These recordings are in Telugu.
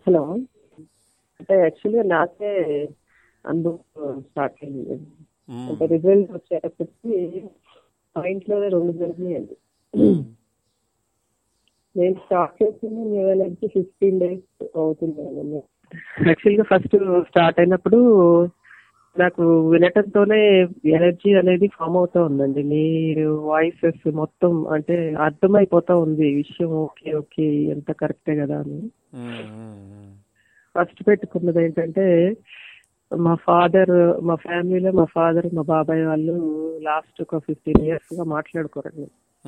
హలో అంటే యాక్చువల్గా నాకే అనుభవం స్టార్ట్ అయింది అంటే రిజల్ట్ వచ్చేటప్పటికి మా ఇంట్లోనే రెండు జరిగినాయండి నేను స్టార్ట్ చేసింది న్యూ ఎనర్జీ ఫిఫ్టీన్ డేస్ అవుతుంది యాక్చువల్గా ఫస్ట్ స్టార్ట్ అయినప్పుడు నాకు వినటంతోనే ఎనర్జీ అనేది ఫామ్ అవుతా ఉందండి మీరు వాయిసెస్ మొత్తం అంటే అర్థమైపోతా ఉంది ఈ విషయం ఓకే ఓకే ఎంత కరెక్టే కదా అని ఫస్ట్ పెట్టుకున్నది ఏంటంటే మా ఫాదర్ మా ఫ్యామిలీలో మా ఫాదర్ మా బాబాయ్ వాళ్ళు లాస్ట్ ఒక ఫిఫ్టీన్ ఇయర్స్ గా మాట్లాడుకోరండి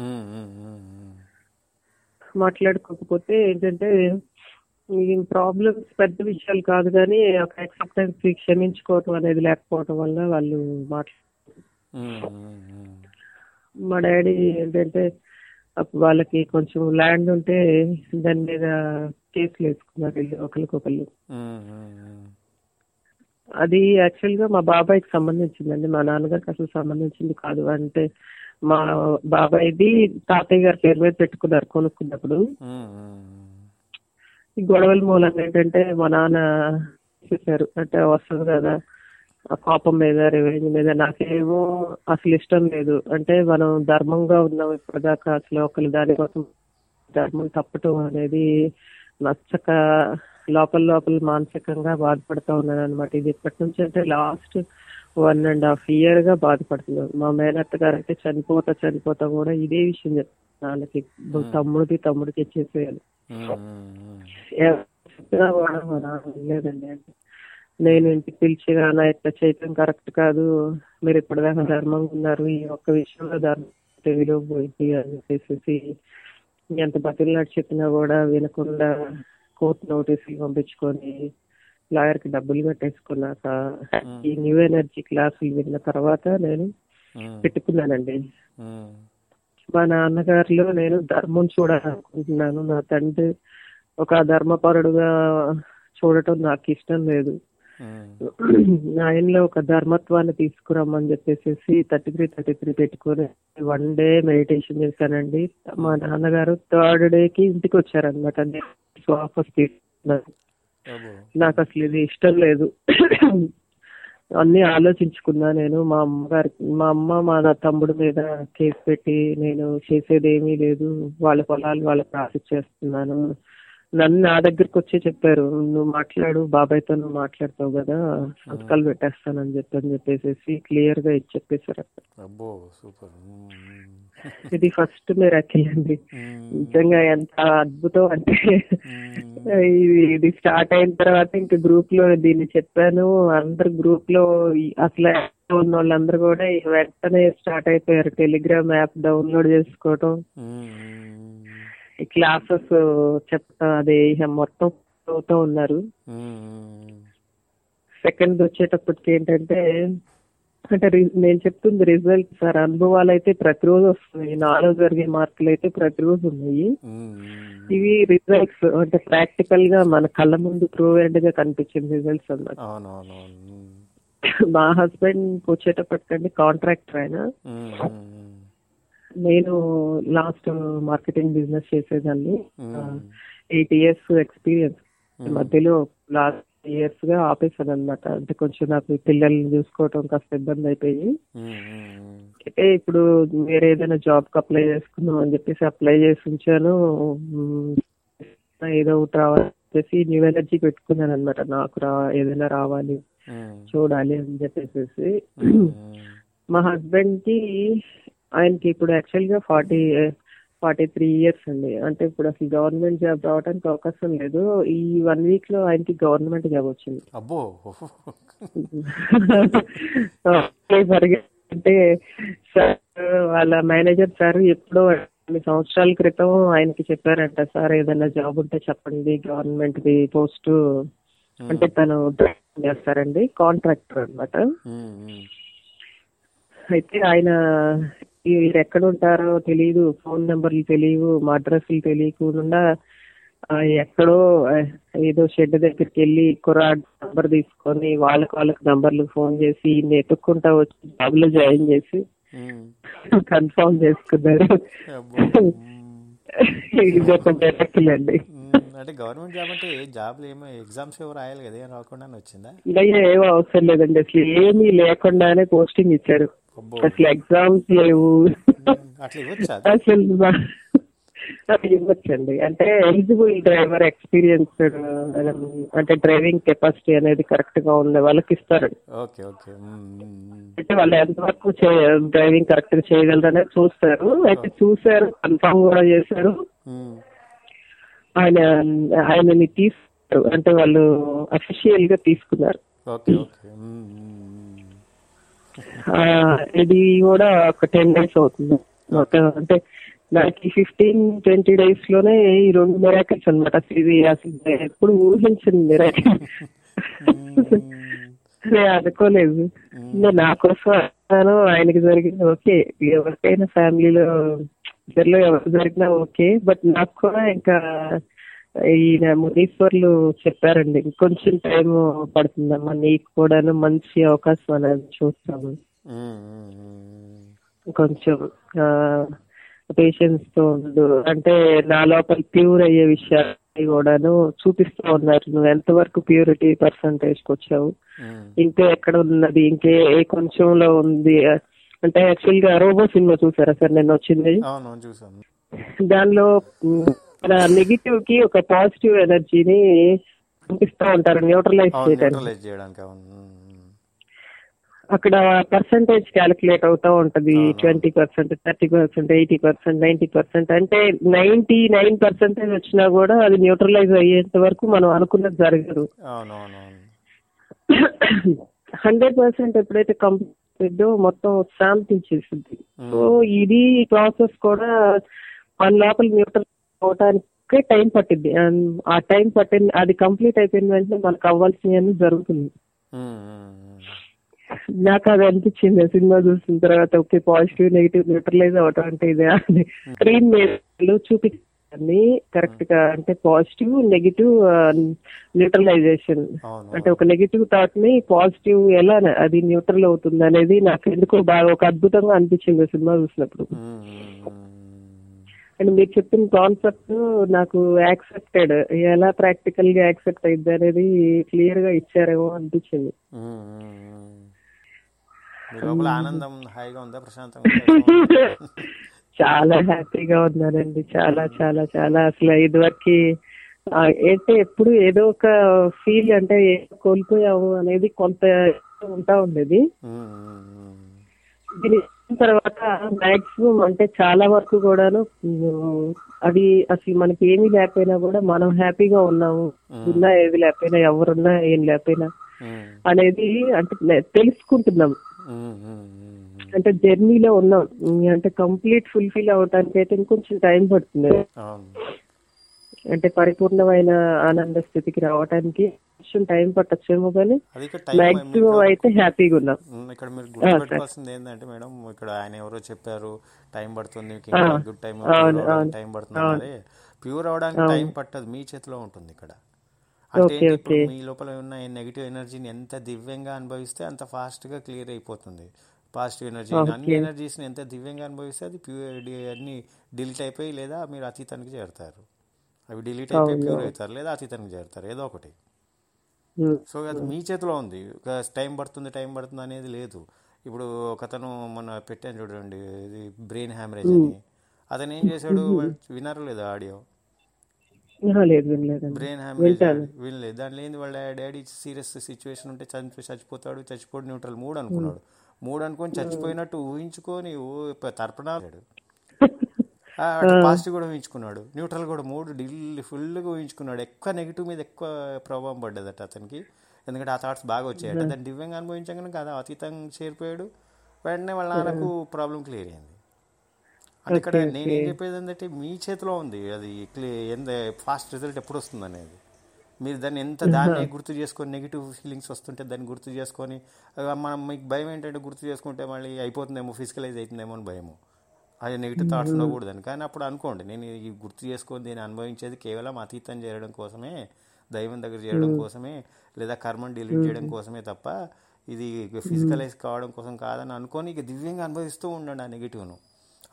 మాట్లాడుకోకపోతే ఏంటంటే ఈ ప్రాబ్లమ్స్ పెద్ద విషయాలు కాదు కానీ ఒక యాక్సెప్టెన్స్ క్షమించుకోవటం అనేది లేకపోవటం వల్ల వాళ్ళు మాట్లా మా డాడీ ఏంటంటే అప్పుడు వాళ్ళకి కొంచెం ల్యాండ్ ఉంటే దాని మీద కేసులు వేసుకున్నారు వీళ్ళు ఒకరికొకళ్ళు అది యాక్చువల్ గా మా బాబాయ్కి సంబంధించిందండి మా నాన్నగారికి అసలు సంబంధించింది కాదు అంటే మా బాబాయ్ది తాతయ్య గారి పేరు మీద పెట్టుకున్నారు కొనుక్కున్నప్పుడు ఈ గొడవల మూలంగా ఏంటంటే మా నాన్న చేశారు అంటే వస్తుంది కదా ఆ కోపం మీద రివెంజ్ మీద నాకేమో అసలు ఇష్టం లేదు అంటే మనం ధర్మంగా ఉన్నాం ఇప్పటిదాకా అసలు ఒకరి దానికోసం ధర్మం తప్పటం అనేది నచ్చక లోపల లోపల మానసికంగా బాధపడుతూ ఉన్నాను అనమాట ఇది ఇప్పటి నుంచి అంటే last one and half year గా బాధపడుతున్నాను మా మేనత్త గారు అయితే చనిపోతా చనిపోతా కూడా ఇదే విషయం చెప్తాను వాళ్ళకి తమ్ముడికి తమ్ముడికి ఇచ్చేసేయాలి చెప్పినా కూడా మా నాన్న వినలేదండి అంటే నేను ఇంటికి పిలిచి అలా ఇట్లా చేయటం కరెక్ట్ కాదు మీరు ఇప్పటిదాకా ధర్మంగా ఉన్నారు ఈ ఒక్క విషయంలో ధర్మం విలువ పోయింది అని చెప్పేసి ఎంత బతిలాడి చెప్పినా కూడా వినకుండా కోర్టు నోటీసులు పంపించుకొని లాయర్ కి డబ్బులు కట్టేసుకున్నాక ఈ న్యూ ఎనర్జీ క్లాసులు విన్న తర్వాత నేను పెట్టుకున్నానండి మా నాన్నగారిలో నేను ధర్మం చూడాలనుకుంటున్నాను నా తండ్రి ఒక ధర్మపరుడుగా చూడటం నాకు ఇష్టం లేదు ఆయనలో ఒక ధర్మత్వాన్ని తీసుకురమ్మని చెప్పేసి థర్టీ త్రీ థర్టీ త్రీ పెట్టుకొని వన్ డే మెడిటేషన్ చేశానండి మా నాన్నగారు థర్డ్ డే కి ఇంటికి వచ్చారనమాట వాపస్ తీసుకున్నారు నాకు అసలు ఇది ఇష్టం లేదు అన్ని ఆలోచించుకున్నా నేను మా అమ్మగారికి మా అమ్మ మా నా తమ్ముడు మీద కేసు పెట్టి నేను చేసేది ఏమీ లేదు వాళ్ళ పొలాలు వాళ్ళకి రాసిచ్చేస్తున్నాను నన్ను నా దగ్గరికి వచ్చి చెప్పారు నువ్వు మాట్లాడు బాబాయ్తో నువ్వు మాట్లాడతావు కదా సంతకాలు పెట్టేస్తానని చెప్పి అని చెప్పేసి క్లియర్ గా ఇచ్చి చెప్పేశారు అబ్బో సూపర్ ఇది ఫస్ట్ మీరు అండి నిజంగా ఎంత అద్భుతం అంటే ఇది ఇది స్టార్ట్ అయిన తర్వాత ఇంకా గ్రూప్ లో దీన్ని చెప్పాను అందరు గ్రూప్ లో ఈ- అసలు ఉన్న వాళ్ళందరూ కూడా ఈ వెంటనే స్టార్ట్ అయిపోయారు టెలిగ్రామ్ యాప్ డౌన్లోడ్ చేసుకోవటం ఈ క్లాసెస్ చెప్తా అదే ఇక మొత్తం అవుతూ ఉన్నారు సెకండ్ వచ్చేటప్పటికి ఏంటంటే అంటే రి- నేను చెప్తుంది రిజల్ట్ సార్ అనుభవాలు అయితే ప్రతిరోజు వస్తున్నాయి నాలో జరిగే మార్కులు అయితే ప్రతిరోజు ఉన్నాయి ఇవి రిజల్ట్స్ అంటే ప్రాక్టికల్ గా మన కళ్ళ ముందు ప్రూవెండ్ గా కనిపించిన రిజల్ట్స్ అన్నమాట అవునవునవును మా హస్బెండ్ వచ్చేటప్పటికండి కాంట్రాక్టర్ ఆయన నేను లాస్ట్ మార్కెటింగ్ బిజినెస్ చేసేదాన్ని ఎయిట్ ఇయర్స్ ఎక్స్పీరియన్స్ మధ్యలో లాస్ట్ ఇయర్స్ గా ఆపేసాను అనమాట అంటే కొంచెం నాకు ఈ పిల్లల్ని చూసుకోవటం కాస్త ఇబ్బంది అయిపోయి అయితే ఇప్పుడు వేరే ఏదైనా జాబ్ కి అప్లై చేసుకుందాం అని చెప్పేసి అప్లై చేసి ఉంచాను మ్, ఏదో ఒకటి రావాలి చెప్పేసి న్యూ ఎనర్జీ పెట్టుకున్నాను అనమాట నాకు రా ఏదైనా రావాలి చూడాలి అని చెప్పేసి మా హస్బెండ్ కి ఆయనకి ఇప్పుడు యాక్చువల్ గా ఫార్టీ ఫార్టీ త్రీ ఇయర్స్ అండి అంటే ఇప్పుడు అసలు గవర్నమెంట్ జాబ్ రావడానికి అవకాశం లేదు ఈ వన్ వీక్ లో ఆయనకి గవర్నమెంట్ జాబ్ వచ్చింది అబ్బో అంటే సార్ వాళ్ళ మేనేజర్ సార్ ఎప్పుడో కొన్ని సంవత్సరాల క్రితం ఆయనకి చెప్పారంట సార్ ఏదైనా జాబ్ ఉంటే చెప్పండి గవర్నమెంట్ ది పోస్ట్ అంటే తను డ్రైవింగ్ చేస్తారండి కాంట్రాక్టర్ అన్నమాట అయితే ఆయన వీరు ఎక్కడ ఉంటారో తెలియదు ఫోన్ నెంబర్లు తెలియవు మా అడ్రస్లు తెలియకుండా ఆ, ఎక్కడో ఆ, ఏదో షెడ్ దగ్గరికి వెళ్ళి కుర్రాడ్ నంబర్ తీసుకొని వాళ్ళకి వాళ్ళకి నంబర్లు ఫోన్ చేసి ఈయన్ని ఎత్తుక్కుంటా వచ్చి జాబ్ లో జాయిన్ చేసి కన్ఫర్మ్ చేసుకున్నారు అబ్బో ఇది ఒక బెటకిల్ అండి అంటే గవర్నమెంట్ జాబ్ అంటే జాబ్లు ఏమో ఎగ్జామ్స్ ఏమో రాయాలి కదా ఏం రాకుండానే వచ్చిందా అయ్యా ఏం అవసరం లేదండి అసలు ఏమీ లేకుండానే పోస్టింగ్ ఇచ్చారు అబ్బో అసలు ఎగ్జామ్స్ లేవు అట్లా ఇవ్వచ్చా అసలు మా- అది ఇవ్వచ్చండి అంటే ఎలిజిబుల్ డ్రైవర్ ఎక్స్పీరియన్స్డ్ అంటే డ్రైవింగ్ కెపాసిటీ అనేది కరెక్ట్ గా ఉన్న వాళ్ళకి ఇస్తారు ఓకే ఓకే మ్మ్, మ్మ్, మ్మ్. అంటే వాళ్ళు ఎంతవరకు డ్రైవింగ్ కరెక్ట్ గా చేయగలరు అనేది చూస్తారు అయితే చూసారు కన్ఫర్మ్ కూడా చేశారు మ్మ్. ఆయన ఆయనని తీసుకున్నారు అంటే వాళ్ళు అఫీషియల్ గా తీసుకున్నారు ఓకే ఓకే మ్మ్, మ్మ్, మ్మ్. ఆ, ఇది కూడా ఒక టెన్ డేస్ అవుతుంది ఒక అంటే నాకు ఫిఫ్టీన్ ట్వంటీ డేస్ లోనే ఈ రెండు మిరాకిల్స్ అనమాట ఇది అసలు ఎప్పుడు ఊహించింది మిరాకిల్ నేను అనుకోలేదు ఇంకా నా కోసం అన్నాను ఆయనకి జరిగింది ఓకే ఎవరికైనా ఫ్యామిలీలో ఇద్దరిలో ఎవరికి జరిగినా ఓకే బట్ నాకు కూడా ఇంకా ఈయన మునీశ్వర్లు చెప్పారండి ఇంకొంచెం టైం పడుతుందమ్మా నీకు కూడాను మంచి అవకాశం అనేది చూస్తాము మ్మ్, మ్మ్, మ్మ్. కొంచెం పేషెన్స్ తో ఉండు అంటే నా లోపల ప్యూర్ అయ్యే విషయాలు కూడాను చూపిస్తూ ఉన్నారు నువ్వు ఎంతవరకు ప్యూరిటీ పర్సంటేజ్ కి వచ్చావు మ్మ్. ఇంకా ఎక్కడ ఉన్నది ఇంకే ఏ కొంచెంలో ఉంది అంటే యాక్చువల్ గా రోబో సినిమా చూసారా సార్ నేను వచ్చింది అవును అవును, చూసాను దానిలో మ్, మన నెగిటివ్ కి ఒక పాజిటివ్ ఎనర్జీని పంపిస్తూ ఉంటారు న్యూట్రలైజ్ అవును చేయడానికి న్యూట్రలైజ్ చేయడానికి అవును మ్మ్, మ్మ్. అక్కడ పర్సంటేజ్ క్యాలిక్యులేట్ అవుతా ఉంటది అవును. Twenty percent thirty percent eighty percent ninety percent అంటే నైన్టీ నైన్ పర్సెంటేజ్ వచ్చినా కూడా అది న్యూట్రలైజ్ అయ్యేంత వరకు మనం అనుకున్నది జరగదు అవును అవును అవును హండ్రెడ్ పర్సెంట్ ఎప్పుడైతే కంప్లీట్ మొత్తం శాంతించేసింది మ్మ్. సో ఇది ప్రాసెస్ కూడా మన లోపల న్యూట్రల్ అవటానికి టైం పట్టింది And ఆ టైం పట్టింది అది కంప్లీట్ అయిపోయిన వెంటనే మనకు అవ్వాల్సినవన్నీ జరుగుతుంది మ్మ్, మ్మ్, మ్మ్. నాకు అది అనిపించింది ఆ సినిమా చూసిన తర్వాత ఓకే పాజిటివ్ నెగిటివ్ న్యూట్రలైజ్ అవటం అంటే ఇదే అని స్క్రీన్ మీద చూపించాన్ని కరెక్ట్ గా అంటే పాజిటివ్ నెగిటివ్ న్యూట్రలైజేషన్ అవును అంటే ఒక నెగిటివ్ థాట్ ని పాజిటివ్ ఎలా అది న్యూట్రల్ అవుతుంది అనేది నాకు ఎందుకో బాగా ఒక అద్భుతంగా అనిపించింది ఆ సినిమా చూసినప్పుడు మ్మ్, మ్మ్, మ్మ్. అండ్ మీరు చెప్పిన కాన్సెప్ట్ నాకు యాక్సెప్టెడ్ ఎలా ప్రాక్టికల్ గా యాక్సెప్ట్ అయింది అనేది క్లియర్ గా ఇచ్చారేమో అనిపించింది మ్మ్, మ్మ్, మ్మ్. మీ లోపల ఆనందం హాయిగా ఉందా ప్రశాంతంగా ఉందా? చాలా హ్యాపీగా ఉన్నానండి చాలా చాలా చాలా అసలు ఇదివరకు ఆ, అంటే ఎప్పుడు ఏదో ఒక ఫీల్ అంటే ఏదో కోల్పోయాము అనేది కొంత ఉంటా ఉండేది మ్మ్, మ్మ్, మ్మ్. దీని తర్వాత మాక్సిమం అంటే చాలా వరకు కూడాను ఉమ్, అది అసలు మనకి ఏమీ లేకపోయినా కూడా మనం హ్యాపీగా ఉన్నాము ఉన్నా ఏది లేకపోయినా ఎవరున్నా ఏం లేకపోయినా మ్మ్, అనేది అంటే నే- తెలుసుకుంటున్నాం మ్మ్, మ్మ్, మ్మ్. అంటే జర్నీలో ఉన్నాం ఉమ్, అంటే కంప్లీట్ ఫుల్ఫిల్ అవటానికి అయితే ఇంకొంచెం టైం పడుతుంది అవును అంటే పరిపూర్ణమైన ఆనంద స్థితికి రావడానికి కొంచెం టైం పట్టచ్చేమో కానీ అది ఇక్కడ టైం మాక్సిమం అయితే హ్యాపీగా ఉన్నాం మ్మ్, ఇక్కడ మీరు గుర్తుపెట్టుకోవాల్సింది ఏంటంటే మేడం ఇక్కడ ఆయన ఎవరో చెప్పారు టైం పడుతుంది మీకు ఇంకా గుడ్ టైం టైం పడుతుంది అదే ప్యూర్ అవడానికి టైం పట్టదు మీ చేతిలో ఉంటుంది ఇక్కడ అంటే ఏంటి, ఇప్పుడు మీ లోపల ఉన్న నెగిటివ్ ఎనర్జీని ఎంత దివ్యంగా అనుభవిస్తే అంత ఫాస్ట్ గా క్లియర్ అయిపోతుంది పాజిటివ్ ఎనర్జీ అన్ని ఎనర్జీస్ ని ఎంత దివ్యంగా అనుభవిస్తే అది ప్యూర్ అన్ని డిలీట్ అయిపోయి లేదా మీరు అతీతానికి చేరుతారు అవి డిలీట్ అయిపోయి ప్యూర్ అవుతారు లేదా అతీతానికి చేరుతారు ఏదో ఒకటి ఉమ్, సో అది మీ చేతిలో ఉంది ఒక టైం పడుతుంది టైం పడుతుంది అనేది లేదు ఇప్పుడు ఒకతను మొన్న పెట్టాను చూడండి ఇది బ్రెయిన్ హ్యామరేజ్ అని అతను ఏం చేశాడు వినరు లేదు ఆడియో ఆహా, లేదు వినలేదండి బ్రెయిన్ హ్యామరేజ్ వినలేదు దాంట్లో ఏంది వాళ్ళ డాడీ సీరియస్ సిచ్యువేషన్ ఉంటే చనిపోయి చచ్చిపోతాడు చచ్చిపోడు న్యూట్రల్ మూడు అనుకున్నాడు మూడు అనుకొని చచ్చిపోయినట్టు ఊహించుకొని ఓ తర్పణాడు పాజిటివ్ కూడా ఊహించుకున్నాడు న్యూట్రల్ కూడా మూడు డిల్ ఫుల్గా ఊహించుకున్నాడు ఎక్కువ నెగిటివ్ మీద ఎక్కువ ప్రభావం పడ్డదట అతనికి ఎందుకంటే ఆ థాట్స్ బాగా వచ్చాయట దాన్ని దివ్యంగా అనుభవించగానే కదా అతీతంగా చేరిపోయాడు వెంటనే వాళ్ళ నాన్నకు ప్రాబ్లం క్లియర్ అయింది అంటే ఇక్కడ నేను ఏం చెప్పేది ఏంటంటే మీ చేతిలో ఉంది అది క్లి- ఎంత ఫాస్ట్ రిజల్ట్ ఎప్పుడు వస్తుంది అనేది మీరు దాన్ని ఎంత దాన్ని గుర్తు చేసుకొని నెగిటివ్ ఫీలింగ్స్ వస్తుంటే దాన్ని గుర్తు చేసుకొని ఆ, మనం మీకు భయం ఏంటంటే గుర్తు చేసుకుంటే మళ్ళీ అయిపోతుందేమో ఫిజికలైజ్ అవుతుందేమో అని భయము అది నెగిటివ్ థాట్స్ ఉండకూడదని కానీ అప్పుడు అనుకోండి నేను ఈ గుర్తు చేసుకొని దీన్ని అనుభవించేది కేవలం అతీతం చేయడం కోసమే దైవం దగ్గర చేయడం కోసమే లేదా కర్మను డిలీట్ చేయడం కోసమే తప్ప ఇది ఫిజికలైజ్ కావడం కోసం కాదని అనుకొని ఇక దివ్యంగా అనుభవిస్తూ ఉండండి ఆ నెగిటివ్ను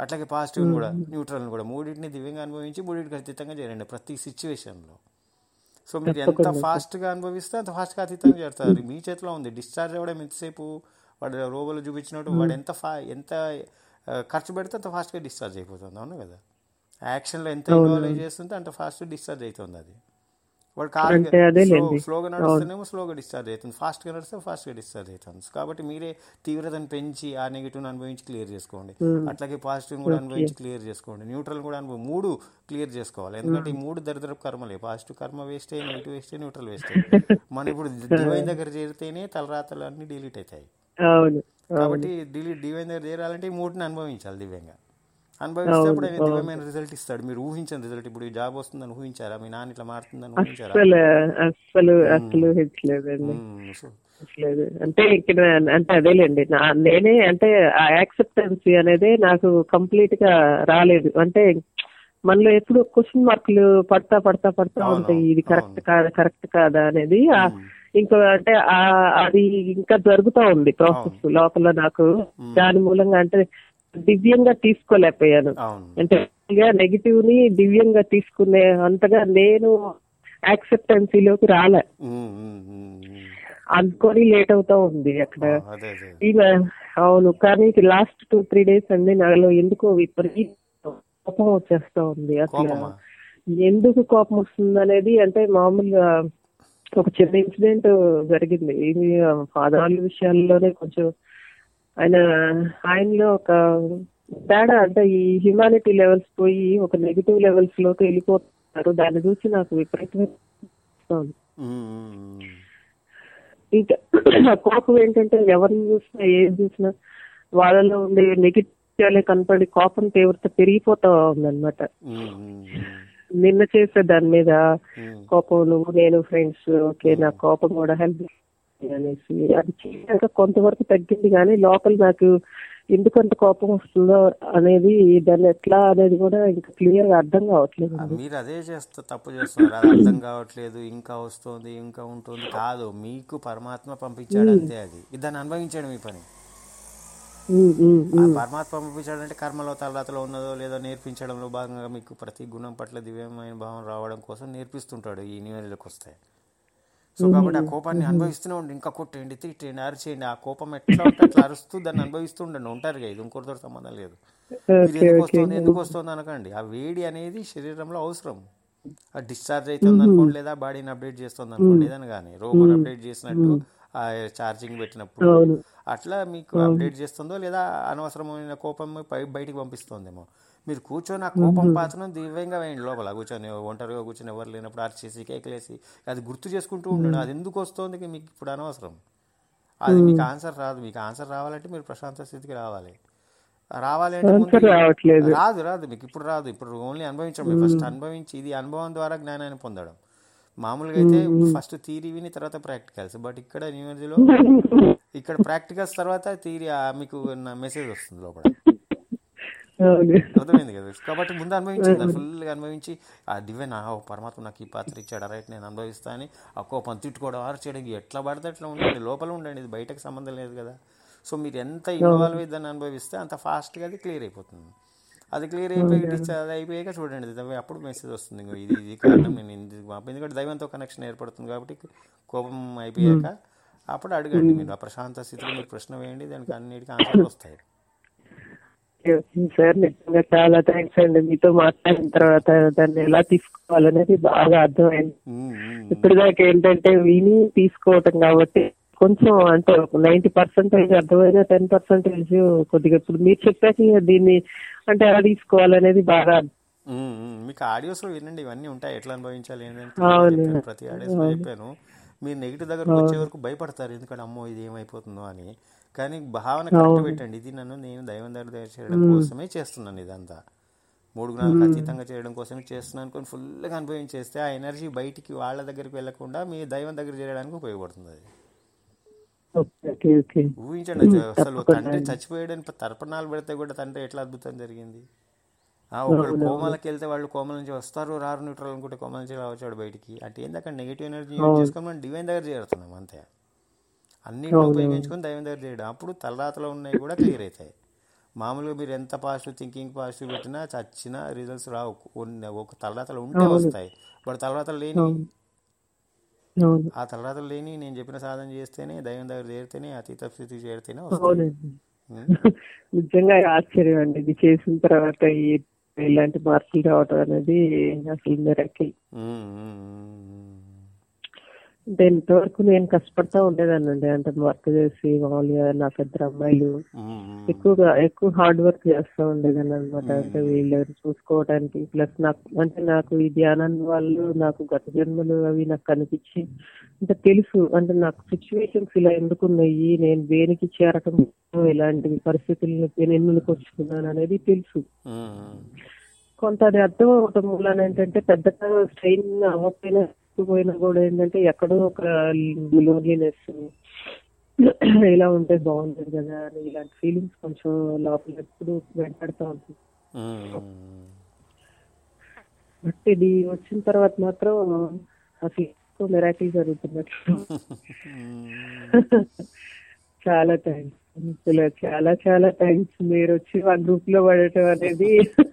అట్లాగే పాజిటివ్ కూడా న్యూట్రల్ కూడా మూడింటిని దివ్యంగా అనుభవించి మూడింటికి అతీతంగా చేయండి ప్రతి సిచ్యువేషన్లో సో మీరు ఎంత ఫాస్ట్గా అనుభవిస్తే అంత ఫాస్ట్గా అతీతంగా చేస్తారు మీ చేతిలో ఉంది డిశ్చార్జ్ అవ్వడం ఎంతసేపు వాడు రోగులు చూపించినట్టు వాడు ఎంత ఫా ఎంత ఆ, ఖర్చు పెడితే అంత ఫాస్ట్గా డిశ్చార్జ్ అయిపోతుంది అవును కదా యాక్షన్లో ఎంత ఇన్వాల్వ్ చేస్తుంటే అంత ఫాస్ట్ డిశ్చార్జ్ అవుతుంది అది వాడు కారు అంటే అదేలేండి. స్లోగా నడుస్తేనేమో స్లోగా డిశ్చార్జ్ అవుతుంది ఫాస్ట్గా నడిస్తే ఫాస్ట్గా డిశ్చార్జ్ అవుతుంది కాబట్టి మీరే తీవ్రతను పెంచి ఆ నెగిటివ్ అనుభవించి క్లియర్ చేసుకోండి అట్లాగే పాజిటివ్ కూడా అనుభవించి క్లియర్ చేసుకోండి న్యూట్రల్ కూడా అనుభవం మూడు క్లియర్ చేసుకోవాలి ఎందుకంటే ఈ మూడు దరిద్రపు కర్మలే పాజిటివ్ కర్మ వేస్ట్ అయ్యి నెగిటివ్ వేస్ట్ న్యూట్రల్ వేస్ట్ మనం ఇప్పుడు డివైన్ దగ్గర చేరితేనే తలరాతలు అన్ని డిలీట్ అవుతాయి అవును కాబట్టి డిలీట్ డివైన్ దగ్గర చేరాలంటే ఈ మూటిని అనుభవించాలి దివ్యంగా అనుభవిస్తే అప్పుడు ఆయన దివ్యమైన రిజల్ట్ ఇస్తాడు మీరు ఊహించిన రిజల్ట్ ఇప్పుడు ఈ జాబ్ వస్తుందని ఊహించారా మీ నాన్న ఇట్లా మారుతుందని ఊహించారా అసలు అసలు అసలు హిట్లేదండి మ్మ్. సో లేదు అంటే ఇక్కడ అంటే అదేలేండి నా నేనే అంటే ఆ యాక్సెప్టెన్సీ అనేది నాకు కంప్లీట్ గా రాలేదు అంటే మనలో ఎప్పుడు క్వశ్చన్ మార్కులు పడతా పడతా పడతా అవును, ఉంటాయి ఇది కరెక్ట్ అవును. కాదా కరెక్ట్ కాదా అనేది ఆ ఇంకా అంటే ఆ అది ఇంకా జరుగుతా ఉంది ప్రాసెస్ లోపల నాకు దాని మూలంగా అంటే దివ్యంగా తీసుకోలేకపోయాను అవును అంటే నెగిటివ్ ని దివ్యంగా తీసుకునే అంతగా నేను యాక్సెప్టెన్సీలోకి రాలే మ్మ్, మ్మ్, మ్మ్, మ్మ్. అనుకొని లేట్ అవుతా ఉంది అక్కడ ఆ, అదే అదే ఈమె అవును కానీ లాస్ట్ టూ త్రీ డేస్ అండి నాలో ఎందుకో విపరీత కోపం వచ్చేస్తా ఉంది అసలు కోపమా ఎందుకు కోపం వస్తుంది అనేది అంటే మామూలుగా ఒక చిన్న ఇన్సిడెంట్ జరిగింది ఇది పాదాల విషయాల్లోనే కొంచెం ఆయన ఆయనలో ఒక తేడా అంటే ఈ హ్యుమానిటీ లెవెల్స్ పోయి ఒక నెగిటివ్ లెవెల్స్ లోకి వెళ్ళిపోతున్నారు దాన్ని చూసి నాకు విపరీతమైన కోపం వస్తుంది. మ్మ్, మ్మ్, మ్మ్. ఇంకా ఆ కోపం ఏంటంటే ఎవరిని చూసినా ఏది చూసినా వాళ్ళలో ఉండే నెగిటివ్ కనపడి కోపం తీవ్రత పెరిగిపోతా ఉందన్నమాట మ్మ్, మ్మ్, మ్మ్. నిన్న చేసే దాని మీద మ్మ్. కోపం నువ్వు నేను ఫ్రెండ్స్ ఓకే నా కోపం కూడా హెల్ప్ అనేసి అది చేశాక కొంతవరకు తగ్గింది కానీ లోపల నాకు ఎందుకు అంత కోపం వస్తుందో అనేది దాన్ని ఎట్లా అనేది కూడా ఇంకా క్లియర్ గా అర్థం కావట్లేదు ఆ, మీరు అదే చేస్తా తప్పు చేస్తున్నారు అది అర్థం కావట్లేదు ఇంకా వస్తుంది ఇంకా ఉంటుంది కాదు మీకు పరమాత్మ పంపించాడు అంతే అది ఇది దాన్ని అనుభవించాడు మీ పని ఉమ్, ఉమ్, ఆ ఉమ్. పరమాత్మ పంపించాడంటే కర్మలో తలరాతలో ఉన్నదో లేదో నేర్పించడంలో భాగంగా మీకు ప్రతి గుణం పట్ల దివ్యమైన భావం రావడం కోసం నేర్పిస్తుంటాడు ఈ న్యూయార్లకు వస్తాయి సో కాబట్టి ఆ కోపాన్ని అనుభవిస్తూనే ఉండి ఇంకా కొట్టేయండి తిట్టేయండి అరిచేయండి ఆ కోపం ఎట్లా ఉంటే అట్లా అరుస్తూ దాన్ని అనుభవిస్తూ ఉండండి ఉంటారు కదా ఇది ఇంకొకరితో సంబంధం లేదు ఇది ఓకే ఎందుకు ఓకే వస్తుంది ఎందుకు వస్తుంది అనకండి ఆ వేడి అనేది శరీరంలో అవసరం ఆ డిశ్చార్జ్ అవుతుంది అనుకోండి లేదా బాడీని అప్డేట్ చేస్తుంది అనుకోండి ఏదైనా కానీ రోబోని అప్డేట్ చేసినట్టు ఆ ఛార్జింగ్ పెట్టినప్పుడు అవును అట్లా మీకు అప్డేట్ చేస్తుందో లేదా అనవసరమైన కోపం పై బయటికి పంపిస్తుందేమో మీరు కూర్చొని ఆ కోపం పాత్రను దివ్యంగా వేయండి లోపల కూర్చొని ఒంటరిగా కూర్చొని ఎవరు లేనప్పుడు అరిచేసి కేకలేసి అది గుర్తు చేసుకుంటూ ఉండండి అది ఎందుకు వస్తుంది మీకు ఇప్పుడు అనవసరం అది మీకు ఆన్సర్ రాదు మీకు ఆన్సర్ రావాలంటే మీరు ప్రశాంత స్థితికి రావాలి రావాలి అంటే ముందు ఆన్సర్ రావట్లేదు రాదు రాదు మీకు ఇప్పుడు రాదు ఇప్పుడు ఓన్లీ అనుభవించడం ఫస్ట్ అనుభవించి ఇది అనుభవం ద్వారా జ్ఞానాన్ని పొందడం మామూలుగా అయితే ఫస్ట్ థీరీ విని తర్వాత ప్రాక్టికల్స్ బట్ ఇక్కడ న్యూ ఎనర్జీలో ఇక్కడ ప్రాక్టికల్స్ తర్వాత థీరీ మీకు మెసేజ్ వస్తుంది లోపల అవును అర్థమైంది కదా కాబట్టి ముందు అనుభవించింది ఫుల్గా అనుభవించి ఆ దివ్యన ఓ పరమాత్మ నాకు ఈ పాత్ర ఇచ్చాడు రైట్ నేను అనుభవిస్తా అని ఆ కోపం తిట్టుకోవడం ఆర్చేయడం ఎట్లా పడితే అట్లా ఉండండి లోపల ఉండండి ఇది బయటకు సంబంధం లేదు కదా సో మీరు ఎంత ఇన్వాల్వ్ అయ్యి దాన్ని అనుభవిస్తే అంత ఫాస్ట్గా అది క్లియర్ అయిపోతుంది అది క్లియర్ అయిపోయి డిశ్చార్జ్ అది అయిపోయాక చూడండి ఇది అప్పుడు మెసేజ్ వస్తుంది ఇంకో ఇది ఇది కారణం నేను ఎందుకు పంప- ఎందుకంటే దైవంతో కనెక్షన్ ఏర్పడుతుంది కాబట్టి కోపం అయిపోయాక అప్పుడు అడగండి మీరు ఆ ప్రశాంత స్థితిలో మీరు ప్రశ్న వేయండి దానికి అన్నిటికీ ఆన్సర్లు వస్తాయి సార్ నిజంగా చాలా థ్యాంక్స్ అండి మీతో మాట్లాడిన తర్వాత దాన్ని ఎలా తీసుకోవాలనేది బాగా అర్థమైంది ఉమ్, ఉమ్, ఇప్పటిదాకా ఏంటంటే విని తీసుకోవటం కాబట్టి కొంచెం అంటే ఒక నైన్టీ పర్సెంటేజ్ అర్థమైన టెన్ పర్సెంటేజ్ కొద్దిగా ఇప్పుడు మీరు చెప్పాక దీన్ని అంటే ఎలా తీసుకోవాలనేది బాగా ఉమ్, ఉమ్. మీకు ఆడియోస్ లో వినండి ఇవన్నీ ఉంటాయి ఎట్లా అనుభవించాలి ఏంటంటే అవును. చెప్పాను, ప్రతి ఆడియోస్ లో చెప్పాను మీరు నెగిటివ్ దగ్గరకు వచ్చే వరకు భయపడతారు ఎందుకంటే అమ్మో ఇది ఏమైపోతుందో అని కానీ భావన కరెక్ట్ పెట్టండి ఇది నన్ను నేను దైవం దగ్గర చేయడం కోసమే చేస్తున్నాను ఇదంతా మూడు గుణాలకు అతీతంగా చేయడం కోసమే చేస్తున్నాను అనుకొని ఫుల్గా అనుభవించేస్తే ఆ ఎనర్జీ బయటికి వాళ్ళ దగ్గరికి వెళ్లకుండా మీ దైవం దగ్గర చేయడానికి ఉపయోగపడుతుంది అది ఓకే ఓకే ఊహించండి అసలు తండ్రి చచ్చిపోయాడని తర్పణాలు పెడితే కూడా తండ్రి ఎట్లా అద్భుతం జరిగింది ఆ ఒకళ్ళు కోమలకి వెళ్తే వాళ్ళు కోమల నుంచి వస్తారు రారు న్యూట్రల్ అనుకుంటే కోమల నుంచి రావచ్చాడు బయటికి అంటే ఏందక్కడ నెగిటివ్ ఎనర్జీ యూజ్ చేసుకొని మనం డివైన్ దగ్గర చేరుతున్నాం అంతే అన్నిటిని ఉపయోగించుకొని దైవం దగ్గర చేయడం అప్పుడు తలరాతలో ఉన్నాయి కూడా క్లియర్ అవుతాయి మామూలుగా మీరు ఎంత పాజిటివ్ థింకింగ్ పాజిటివ్ పెట్టినా చచ్చినా రిజల్ట్స్ రావు కొన్ని ఒక తలరాతలు ఉంటే అవును. వస్తాయి బట్ తలరాతలు లేని అవును అవును ఆ తలరాతలు లేని నేను చెప్పిన సాధన చేస్తేనే దైవం దగ్గర చేరితేనే అతీత స్థితి చేరితేనే వస్తాయి అవునండి ఉం? నిజంగా ఆశ్చర్యం అండి ఇది చేసిన తర్వాత ఈ- ఇలాంటి మార్పులు రావడం అనేది అసలు మిరకిల్ ఉం, ఉం, ఉం, ఉం. అంటే ఇంతవరకు నేను కష్టపడతా ఉండేదానండి అంటే వర్క్ చేసి మామూలుగా నా పెద్ద అమ్మాయిలు ఉం, ఉం. ఎక్కువగా ఎక్కువ హార్డ్ వర్క్ చేస్తూ ఉండేదాన్ని అనమాట అంటే వీళ్ళు చూసుకోవడానికి ప్లస్ నాకు అంటే నాకు ఈ ధ్యానం వాళ్ళు నాకు గత జన్మలు అవి నాకు కనిపించి అంటే తెలుసు అంటే నాకు సిచ్యువేషన్స్ ఇలా ఎందుకు ఉన్నాయి నేను దేనికి చేరటం ఇలాంటి పరిస్థితులను నేను ఎందుకు వచ్చుకున్నాను అనేది తెలుసు ఉం, ఉం. కొంత అది అర్థం అవటం వల్ల ఏంటంటే పెద్దగా స్ట్రెయిన్ అవ్వకపోయినా పోయినా కూడా ఏంటంటే ఎక్కడో ఒక లోన్లీనెస్ ఇలా ఉంటే బాగుంటుంది కదా అని ఇలాంటి ఫీలింగ్స్ కొంచెం లోపల ఎప్పుడు వెంటాడుతూ ఉంటుంది ఉం, ఉం. బట్ ఇది వచ్చిన తర్వాత మాత్రం అసలు ఎక్కువ మెరాకిల్ జరుగుతున్నట్లు చాలా థ్యాంక్స్ అసలు చాలా చాలా థ్యాంక్స్ మీరు వచ్చి మా గ్రూప్ లో పడటం అనేది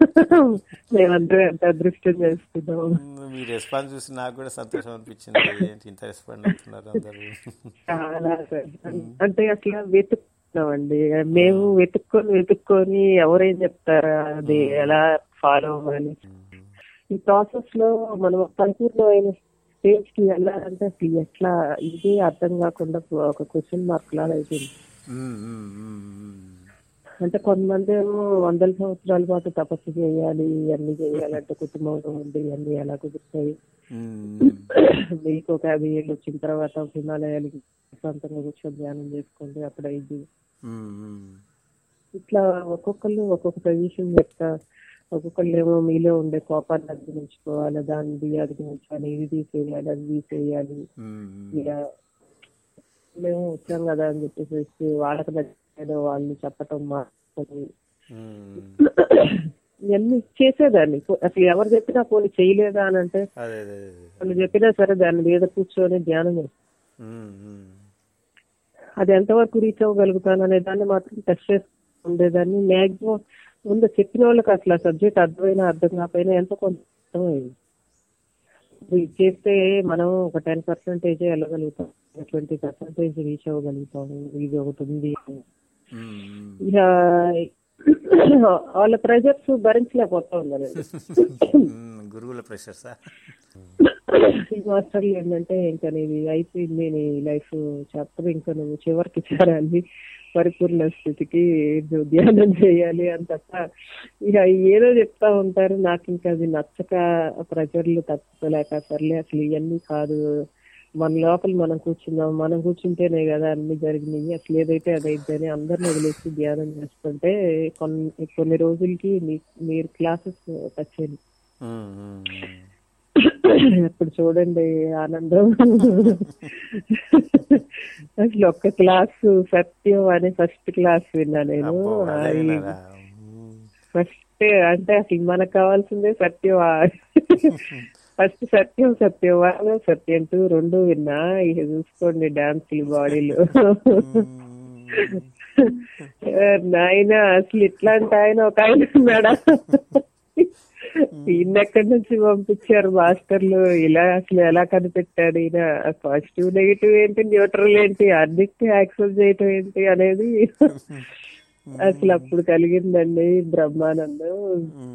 మేమందరం ఎంత అదృష్టం చేస్తున్నాం మీ రెస్పాన్స్ చూసి నాకు కూడా సంతోషం అనిపించింది ఏంటి ఇంత రెస్పాండ్ అవుతున్నారు అందరూ చాలా సార్ అంటే అసలు వెతుక్కున్నామండి మేము వెతుక్కొని వెతుక్కొని ఎవరేం చెప్తారా అది ఎలా ఫాలో అవ్వాలి ఈ ప్రాసెస్ లో మనం పరిపూర్ణమైన స్టేజ్ కి వెళ్ళాలంటే అసలు ఎట్లా ఇదే అర్థం కాకుండా ఒక క్వశ్చన్ మార్క్ లాగా అయిపోయింది ఉం, ఉం, ఉం, ఉం. అంటే కొంతమంది ఏమో వందల సంవత్సరాల పాటు తపస్సు చేయాలి ఇవన్నీ చేయాలంటే కుటుంబంలో ఉండి ఇవన్నీ ఎలా కుదురుతాయి ఉం, మీకు ఒక యాభై ఏళ్ళు వచ్చిన తర్వాత హిమాలయాలకి సొంతంగా కూర్చొని ధ్యానం చేసుకోండి అప్పుడు అయింది ఉం, ఉం. ఇట్లా ఒక్కొక్కళ్ళు ఒక్కొక్క సజెషన్ చెప్తా ఒక్కొక్కళ్ళు ఏమో మీలో ఉండే కోపాన్ని అధిగమించుకోవాలి దాన్ని అధిగమించాలి ఇది తీసేయాలి అది తీసేయాలి ఉం, ఇలా మేము వచ్చాం కదా అని చెప్పేసి వాళ్ళకి నచ్చేదో వాళ్ళు చెప్పటం మాట్లాడి ఉం. ఇవన్నీ చేసేదాన్ని అసలు ఎవరు చెప్పినా పోనీ చేయలేదా అని అంటే అదే అదే అదే. వాళ్ళు చెప్పినా సరే దాని మీద కూర్చొని ధ్యానం చేస్తాను ఉం, ఉం. అది ఎంతవరకు రీచ్ అవ్వగలుగుతాను అనే దాన్ని మాత్రం టెస్ట్ చేస్తూ ఉండేదాన్ని మ్యాక్సిమం ముందు చెప్పిన వాళ్ళకి అసలు ఆ సబ్జెక్ట్ అర్థమైనా అర్థం కాకపోయినా ఎంతో కొంత అర్థమైంది ఇప్పుడు ఇది చేస్తే మనం ఒక టెన్ పర్సెంటేజ్ వెళ్ళగలుగుతాం ట్వంటీ పర్సెంటేజ్ రీచ్ అవ్వగలుగుతాం ఇది ఒకటి ఉంది ఉం, ఉం. ఇక వాళ్ళ ప్రెజర్స్ భరించలేకపోతా ఉందండి ఉం, గురువుల ప్రెషర్సా ఈ మాస్టర్లు ఏంటంటే ఇంకా నీది అయిపోయింది నీ లైఫ్ చెప్పదు ఇంకా నువ్వు చివరికి చేరాలి పరిపూర్ణ స్థితికి నువ్వు ధ్యానం చేయాలి అని తప్ప ఇక ఏదో చెప్తా ఉంటారు నాకు ఇంకా అది నచ్చక ప్రజలు తట్టుకోలేక సర్లే అసలు ఇవన్నీ కాదు మన లోపల మనం కూర్చుందాం మనం కూర్చుంటేనే కదా అన్ని జరిగినాయి అసలు ఏదైతే అదైతే అని అందరిని వదిలేసి ధ్యానం చేస్తుంటే కొన్ని కొన్ని రోజులకి మీ- మీరు క్లాసెస్ టచ్ అయ్యింది ఉం, ఉం, ఉం. ఇప్పుడు చూడండి ఆనందం అసలు ఒక్క క్లాస్ సత్యం అని ఫస్ట్ క్లాస్ విన్నా నేను అబ్బో, అదే విన్నారా? ఉం. ఫస్ట్ అంటే అసలు మనకు కావాల్సిందే సత్యం ఫస్ట్ సత్యం సత్యం వన్ సత్యం టూ రెండు విన్నా ఇక చూసుకోండి డాన్సులు బాడీలు నాయన అసలు ఇట్లాంటి ఆయన ఒక ఆయన ఉన్నాడా ఈయన ఎక్కడి నుంచి పంపించారు మాస్టర్లు ఇలా అసలు ఎలా కనిపెట్టాడు ఈయన పాజిటివ్ నెగిటివ్ ఏంటి న్యూట్రల్ ఏంటి అన్నిటి యాక్సెప్ట్ చేయటం ఏంటి అనేది అసలు అప్పుడు కలిగిందండి బ్రహ్మానందం ఉం.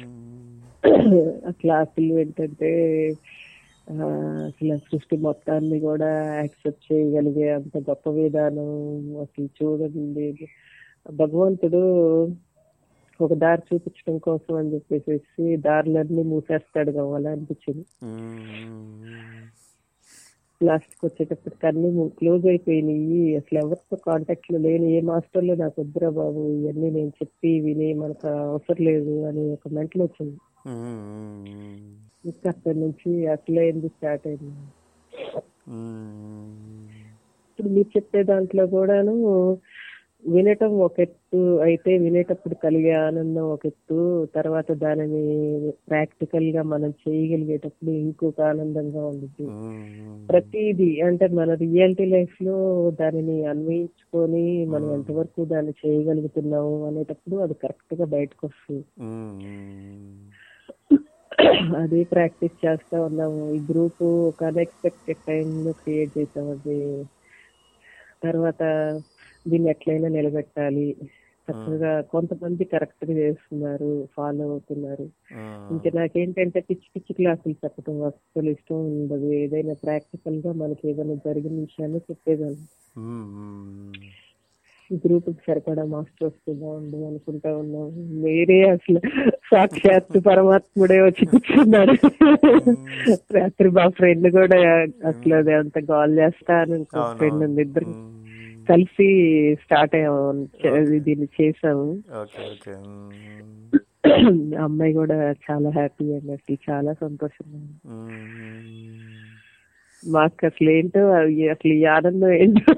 ఆ క్లాసులు ఏంటంటే ఆ, అసలు సృష్టి మొత్తాన్ని కూడా యాక్సెప్ట్ చేయగలిగే అంత గొప్ప విధానం అసలు చూడండి భగవంతుడు ఒక దారి చూపించడం కోసం అని చెప్పేసి దారులన్నీ మూసేస్తాడు కావాలా అనిపించింది లాస్ట్ కి వచ్చేటప్పటికి అన్ని క్లోజ్ అయిపోయినాయి అసలు ఎవరితో కాంటాక్ట్ లో లేని ఏ మాస్టర్లు నాకు వద్దురా బాబు ఇవన్నీ నేను చెప్పి విని మనకు అవసరం లేదు అని ఒక మెంటల్ వచ్చింది ఇంకా అక్కడి నుంచి అసలే ఎందుకు స్టార్ట్ అయింది ఇప్పుడు మీరు చెప్పే దాంట్లో కూడాను వినటం ఒక ఎత్తు అయితే వినేటప్పుడు కలిగే ఆనందం ఒక ఎత్తు తర్వాత దానిని ప్రాక్టికల్ గా మనం చేయగలిగేటప్పుడు ఇంకొక ఆనందంగా ఉంటుంది ప్రతిదీ అంటే మన రియాలిటీ లైఫ్ లో దానిని అన్వయించుకొని మనం ఎంతవరకు దాన్ని చేయగలుగుతున్నాము అనేటప్పుడు అది కరెక్ట్ గా బయటకు వస్తుంది అది ప్రాక్టీస్ చేస్తా ఉన్నాము ఈ గ్రూప్ ఒక అన్ఎక్స్పెక్టెడ్ టైం లో క్రియేట్ చేసాం అది తర్వాత దీన్ని ఎట్లయినా నిలబెట్టాలి చక్కగా కొంతమంది కరెక్ట్ గా చేస్తున్నారు ఫాలో అవుతున్నారు ఇంకా నాకేంటంటే పిచ్చి పిచ్చి క్లాసులు చెప్పడం అసలు ఇష్టం ఉండదు ఏదైనా ప్రాక్టికల్ గా మనకి ఏదైనా జరిగిన విషయాన్ని చెప్పేదాన్ని గ్రూప్ కి సరిపడా మాస్టర్ వస్తే బాగుండు అనుకుంటా ఉన్నాం వేరే అసలు సాక్షాత్ పరమాత్ముడే వచ్చి కూర్చున్నాడు రాత్రి మా ఫ్రెండ్ కూడా అసలు అది అంత కాల్ చేస్తా అని ఇంకో ఫ్రెండ్ ఉంది ఇద్దరు కలిసి స్టార్ట్ అయ్యాము చే- దీన్ని చేసాము ఓకే ఓకే అమ్మాయి కూడా చాలా హ్యాపీ అండి అసలు చాలా సంతోషంగా ఉంది. మాకు అసలు ఏంటో అవి అసలు ఈ ఆనందం ఏంటో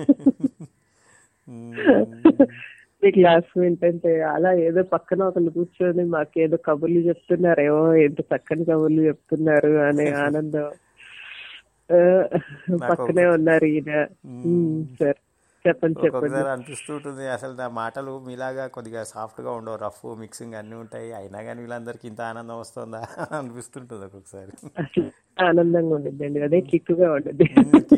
ఈ క్లాస్ ఏంటంటే అలా ఏదో పక్కన ఒకళ్ళు కూర్చొని మాకేదో కబుర్లు చెప్తున్నారేమో ఏంటో చక్కని కబుర్లు చెప్తున్నారు అనే ఆనందం ఆ, పక్కనే ఉన్నారు ఈయన ఉమ్, సార్ చెప్పండి చెప్పండి ఒక్కొక్కసారి అనిపిస్తూ ఉంటుంది అసలు నా మాటలు మీలాగా కొద్దిగా సాఫ్ట్గా ఉండవు రఫ్ మిక్సింగ్ అన్నీ ఉంటాయి అయినా కానీ వీళ్ళందరికీ ఇంత ఆనందం వస్తుందా అనిపిస్తుంటుంది ఒక్కొక్కసారి అసలు ఆనందంగా ఉండిద్దండి అదే కిక్కుగా ఉండదు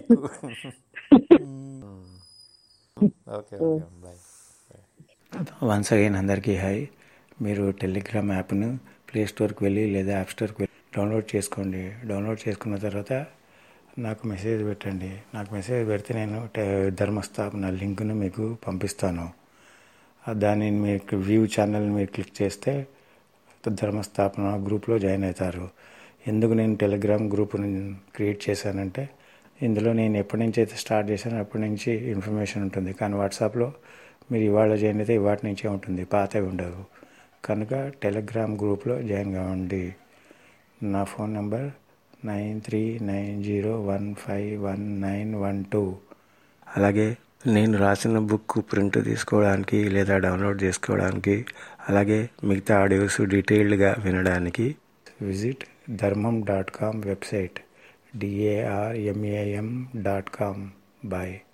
okay okay bye once again అందరికీ హాయ్ మీరు టెలిగ్రామ్ యాప్ను ప్లే స్టోర్కి వెళ్ళి లేదా యాప్ స్టోర్కి వెళ్ళి డౌన్లోడ్ చేసుకోండి డౌన్లోడ్ చేసుకున్న తర్వాత నాకు మెసేజ్ పెట్టండి నాకు మెసేజ్ పెడితే నేను ట- ధర్మస్థాపన లింక్ను మీకు పంపిస్తాను ఆ దాన్ని మీకు వ్యూ ఛానల్ మీరు క్లిక్ చేస్తే ధర్మస్థాపన గ్రూప్లో జాయిన్ అవుతారు ఎందుకు నేను టెలిగ్రామ్ గ్రూప్ని క్రియేట్ చేశానంటే ఇందులో నేను ఎప్పటి నుంచి అయితే స్టార్ట్ చేశానో అప్పటి నుంచి ఇన్ఫర్మేషన్ ఉంటుంది కానీ వాట్సాప్లో మీరు ఇవాళ జాయిన్ అయితే ఇవాటి నుంచే ఉంటుంది పాతవి ఉండవు కనుక టెలిగ్రామ్ గ్రూప్లో జాయిన్ కావండి నా phone number nine three nine zero one five one nine one two అలాగే నేను రాసిన బుక్ ప్రింట్ తీసుకోవడానికి లేదా డౌన్లోడ్ చేసుకోవడానికి అలాగే మిగతా ఆడియోస్ డీటెయిల్డ్గా వినడానికి visit Dharmam dot com website D A R M A M dot com bye